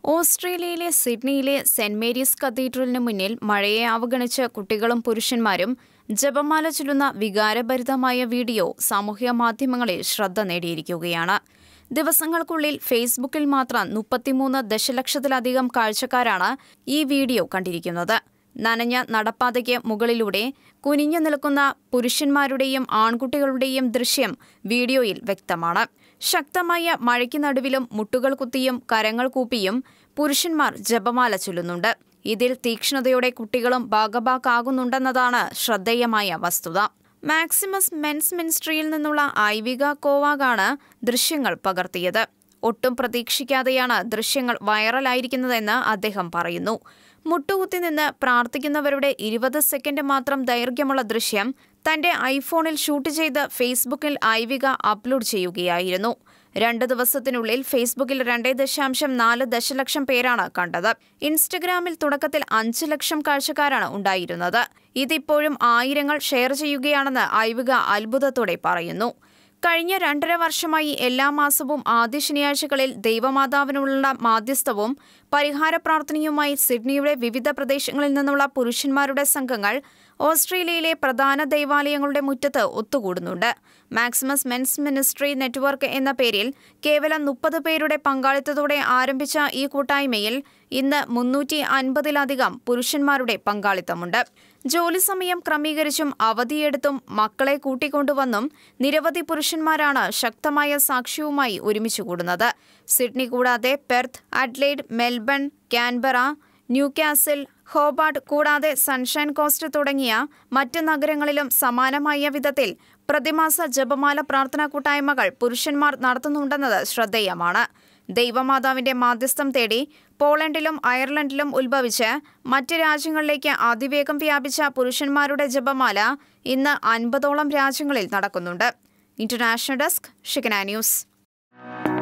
ഓസ്ട്രേലിയയിലെ സിഡ്നിയിലെ saint Mary's കത്തീഡ്രലിന് മുന്നിൽ മഴയെ അവഗണിച്ച് കുട്ടികളും പുരുഷന്മാരും ജപമാല ചൊല്ലുന്ന വികാരഭരിതമായ വീഡിയോ സാമൂഹ്യ മാധ്യമങ്ങളിൽ ശ്രദ്ധ നേടിയിരിക്കുകയാണ് ദിവസങ്ങൾക്കുള്ളിൽ ഫേസ്ബുക്കിൽ മാത്രം മുപ്പത്തിമൂന്ന് ദശലക്ഷത്തിലധികം കാഴ്ചക്കാരാണ് ഈ വീഡിയോ കണ്ടിരിക്കുന്നത് നനഞ്ഞ നടപ്പാതയ്ക്ക് മുകളിലൂടെ കുനിഞ്ഞു നിൽക്കുന്ന പുരുഷന്മാരുടെയും ആൺകുട്ടികളുടെയും ദൃശ്യം വീഡിയോയിൽ വ്യക്തമാണ് ശക്തമായ മഴയ്ക്ക് നടുവിലും മുട്ടുകൾ കുത്തിയും കരങ്ങൾ കൂപ്പിയും പുരുഷന്മാർ ജപമാല ചൊല്ലുന്നുണ്ട് ഇതിൽ തീക്ഷ്ണതയോടെ കുട്ടികളും ഭാഗഭാക്കാകുന്നുണ്ടെന്നതാണ് ശ്രദ്ധേയമായ വസ്തുത മാക്സിമസ് മെൻസ് മിനിസ്ട്രിയിൽ നിന്നുള്ള ഐവിക കോവാഗാണ് ദൃശ്യങ്ങൾ പകർത്തിയത് ഒട്ടും പ്രതീക്ഷിക്കാതെയാണ് ദൃശ്യങ്ങൾ വൈറലായിരിക്കുന്നതെന്ന് അദ്ദേഹം പറയുന്നു മുട്ടുകുത്തി നിന്ന് പ്രാർത്ഥിക്കുന്നവരുടെ ഇരുപത് സെക്കൻഡ് മാത്രം ദൈർഘ്യമുള്ള ദൃശ്യം തന്റെ ഐഫോണിൽ ഷൂട്ട് ചെയ്ത് ഫേസ്ബുക്കിൽ ഐവിക അപ്ലോഡ് ചെയ്യുകയായിരുന്നു രണ്ട് ദിവസത്തിനുള്ളിൽ ഫേസ്ബുക്കിൽ രണ്ടേ ദശാംശം നാല് ദശലക്ഷം പേരാണ് കണ്ടത് ഇൻസ്റ്റഗ്രാമിൽ തുടക്കത്തിൽ അഞ്ച് ലക്ഷം കാഴ്ചക്കാരാണ് ഉണ്ടായിരുന്നത് ഇതിപ്പോഴും ആയിരങ്ങൾ ഷെയർ ചെയ്യുകയാണെന്ന് ഐവിക അത്ഭുതത്തോടെ പറയുന്നു കഴിഞ്ഞ രണ്ടര വർഷമായി എല്ലാ മാസവും ആദ്യ ശനിയാഴ്ചകളിൽ ദൈവമാതാവിനുള്ള മാധ്യസ്ഥവും പരിഹാര പ്രാർത്ഥനയുമായി സിഡ്നിയുടെ വിവിധ പ്രദേശങ്ങളിൽ നിന്നുള്ള പുരുഷന്മാരുടെ സംഘങ്ങൾ ഓസ്ട്രേലിയയിലെ പ്രധാന ദൈവാലയങ്ങളുടെ മുറ്റത്ത് ഒത്തുകൂടുന്നുണ്ട് മാക്സിമസ് മെൻസ് മിനിസ്ട്രി നെറ്റ്വർക്ക് എന്ന പേരിൽ കേവലം മുപ്പത് പേരുടെ പങ്കാളിത്തത്തോടെ ആരംഭിച്ച ഈ കൂട്ടായ്മയിൽ ഇന്ന് മുന്നൂറ്റി അൻപതിലധികം പുരുഷന്മാരുടെ പങ്കാളിത്തമുണ്ട് ജോലി സമയം ക്രമീകരിച്ചും അവധിയെടുത്തും മക്കളെ കൂട്ടിക്കൊണ്ടുവന്നും നിരവധി പുരുഷന്മാരാണ് ശക്തമായ സാക്ഷ്യവുമായി ഒരുമിച്ച് കൂടുന്നത് സിഡ്നി കൂടാതെ Perth Adelaide Melbourne Canberra Newcastle Hobart കൂടാതെ സൺഷൈൻ കോസ്റ്റ് തുടങ്ങിയ മറ്റ് നഗരങ്ങളിലും സമാനമായ വിധത്തിൽ പ്രതിമാസ ജപമാല പ്രാർത്ഥനാ കൂട്ടായ്മകൾ പുരുഷന്മാർ നടത്തുന്നുണ്ടെന്നത് ശ്രദ്ധേയമാണ് ദൈവമാതാവിന്റെ മാധ്യസ്ഥം തേടി പോളണ്ടിലും അയർലൻഡിലും ഉത്ഭവിച്ച് മറ്റ് രാജ്യങ്ങളിലേക്ക് അതിവേഗം വ്യാപിച്ച പുരുഷന്മാരുടെ ജപമാല ഇന്ന് അൻപതോളം രാജ്യങ്ങളിൽ നടക്കുന്നുണ്ട് ഇന്റർനാഷണൽ ഡെസ്ക് ഷിക്കന ന്യൂസ്